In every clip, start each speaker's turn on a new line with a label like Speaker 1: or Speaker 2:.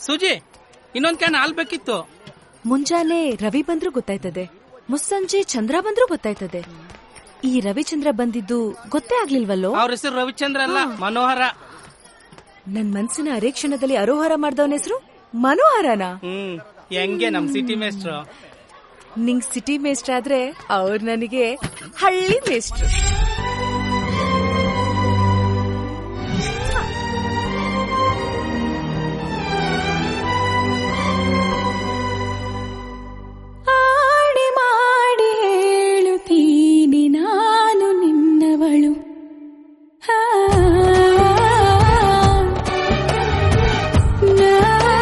Speaker 1: ಸುಜಿ ಇನ್ನೊಂದ್ ಕ್ಯಾನ್ ಹಾಲ್ ಬೇಕಿತ್ತು
Speaker 2: ಮುಂಜಾನೆ ರವಿ ಬಂದ್ರು ಗೊತ್ತಾಯ್ತದೆ ಮುಸ್ಸಂಜೆ ಚಂದ್ರ ಬಂದ್ರು ಗೊತ್ತಾಯ್ತದೆ ಈ ರವಿಚಂದ್ರ ಬಂದಿದ್ದು ಗೊತ್ತೇ ಆಗ್ಲಿಲ್ವಲ್ಲೋ
Speaker 1: ಅವ್ರ ಹೆಸರು ರವಿಚಂದ್ರ ಅಲ್ಲ ಮನೋಹರ
Speaker 2: ನನ್ ಮನ್ಸಿನ ಅರೆ ಕ್ಷಣದಲ್ಲಿ ಅರೋಹರ ಮಾಡ್ದವನ ಹೆಸರು ಮನೋಹರನ
Speaker 1: ಹ್ಮ್ ಹೆಂಗೆ ನಮ್ ಸಿಟಿ ಮೇಸ್ಟ್ರು
Speaker 2: ನಿಂಗ್ ಸಿಟಿ ಮೇಸ್ಟ್ರ್ ಆದ್ರೆ ಅವ್ರು ನನಗೆ ಹಳ್ಳಿ ಮೇಸ್ಟ್ರು
Speaker 3: ಆಡಿ ಮಾಡಿ ಹೇಳುತ್ತೀನಿ ನಾನು ನಿನ್ನವಳು ಆ, ನಾ,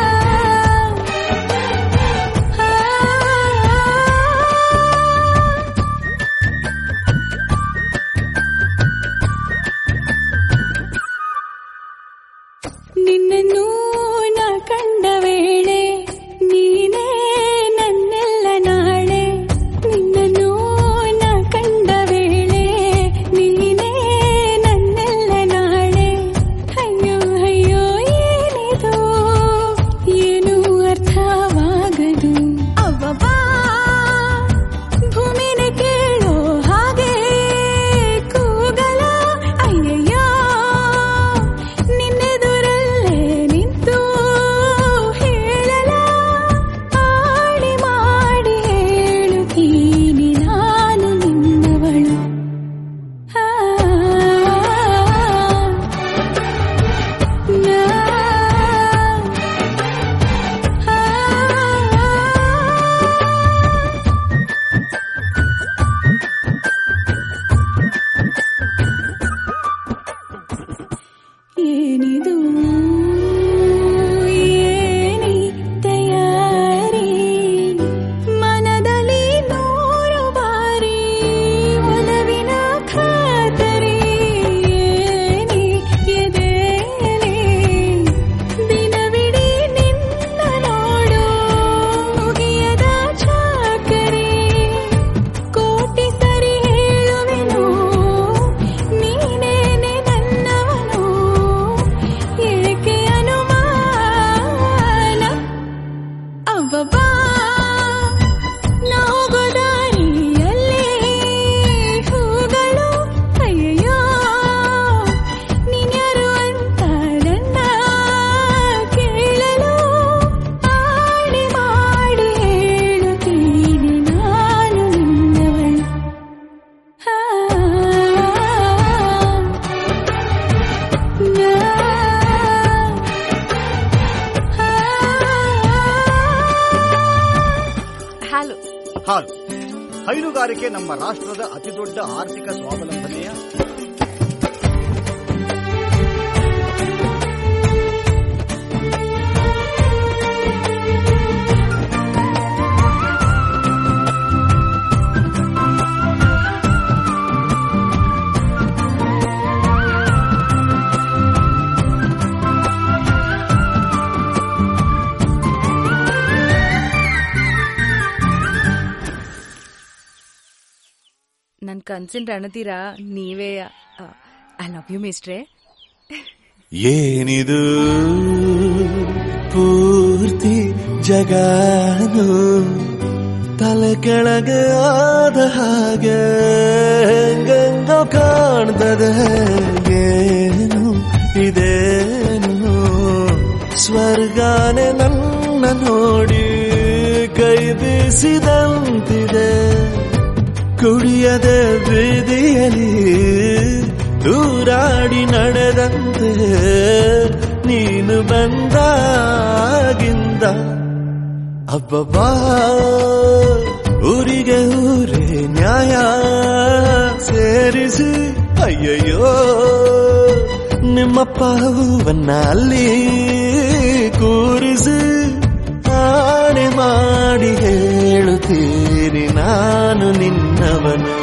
Speaker 3: ಆ, ನಿನ್ನನ್ನು ನಾ ಕಂಡ ವೇಳೆ ನೀನೇ ನನ್ನೆಲ್ಲ ನಾಳೆ ನಿನ್ನನ್ನು ನಾ ಕಂಡ ವೇಳೆ ನೀನೇ ನನ್ನೆಲ್ಲ ನಾಳೆ ಅಯ್ಯೋ ಅಯ್ಯೋ ಏನಿದು ಏನು ಅರ್ಥವಾಗದು ಅವ್ವವ್ವಾ ಭೂಮಿನೇ ಕೇಳೋ ಹಾಗೆ ಕೂಗಲ ಅಯ್ಯಯ್ಯೋ ನಿನ್ನೆದುರಲ್ಲೇ ನಿಂತು ಹೇಳಲ ಆಡಿ ಮಾಡಿ ಹೇಳುತ್ತೀನಿ ನಾನು ನಿನ್ನವಳು ಆ, ನಾ, ಆ, ಏನಿದು ಏನಿ ತಯಾರಿ ಮನದಲ್ಲಿ ನೂರು ಬಾರಿ ಒಲವಿನ ಖಾತರಿ ಏನಿ ಎದೆಯಲ್ಲಿ ದಿನವಿಡೀ ನಿನ್ನ ನೋಡು ಮುಗಿಯದ ಚಾಕರಿ ಕೋಟಿ ಸರಿ ಹೇಳುವೆನು ನೀನೇನೆ ನನ್ನವನು ಏಕೆ ಅನುಮಾನ ಅವ್ವಬ್ಬಾ ನಾವು ದಾರಿಯಲ್ಲಿ ಹೂಗಳು ಅಯ್ಯಯ್ಯೋ ನೀನ್ಯಾರು ಅಂತ ನನ್ನ ಕೇಳಲು ಆಡಿ ಮಾಡಿ ಹೇಳುತ್ತೀನಿ ನಾನು ನಿನ್ನವಳು ಆ,
Speaker 2: ಹಲೋ
Speaker 4: ಹಾಲು ಹೈನುಗಾರಿಕೆ ನಮ್ಮ ರಾಷ್ಟ್ರದ ಅತಿದೊಡ್ಡ ಆರ್ಥಿಕ ಸ್ವಾವಲಂಬನೆಯ
Speaker 2: ನನ್ ಕನ್ಸಿನ ರಣತೀರ ನೀವೇ ಐ ಲವ್ ಯು ಮೇಸ್ಟ್ರೆ
Speaker 5: ಏನಿದು ಪೂರ್ತಿ ಜಗಾನು ತಲೆ ಕೆಳಗೆ ಆದ ಹಾಗೆ ಗಂಗೋ ಕಾಣ್ತದೆ ಏನು ಇದೇನು ಸ್ವರ್ಗಾನೆ ನನ್ನ ನೋಡಿ ಕೈ ಬೀಸಿದಂತಿದೆ ಕುಡಿಯದೆ ಬೀದಿಯಲಿ ದೂರಾಡಿ ನಡೆದಂತೆ ನೀನು ಬಂದಾಗಿಂದ ಅಬ್ಬಬ್ಬಾ ಊರಿಗೆ ಊರೇ ನ್ಯಾಯ ಸೇರಿಸಿ ಅಯ್ಯಯ್ಯೋ ನಿಮ್ಮಪ್ಪ ಹೂವನ್ನ ಅಲ್ಲಿ ಕೂರಿಸಿ ಆಣೆ ಮಾಡಿ ಹೇಳುತ್ತೀನಿ ನಾನು ನಿನ್ನವನು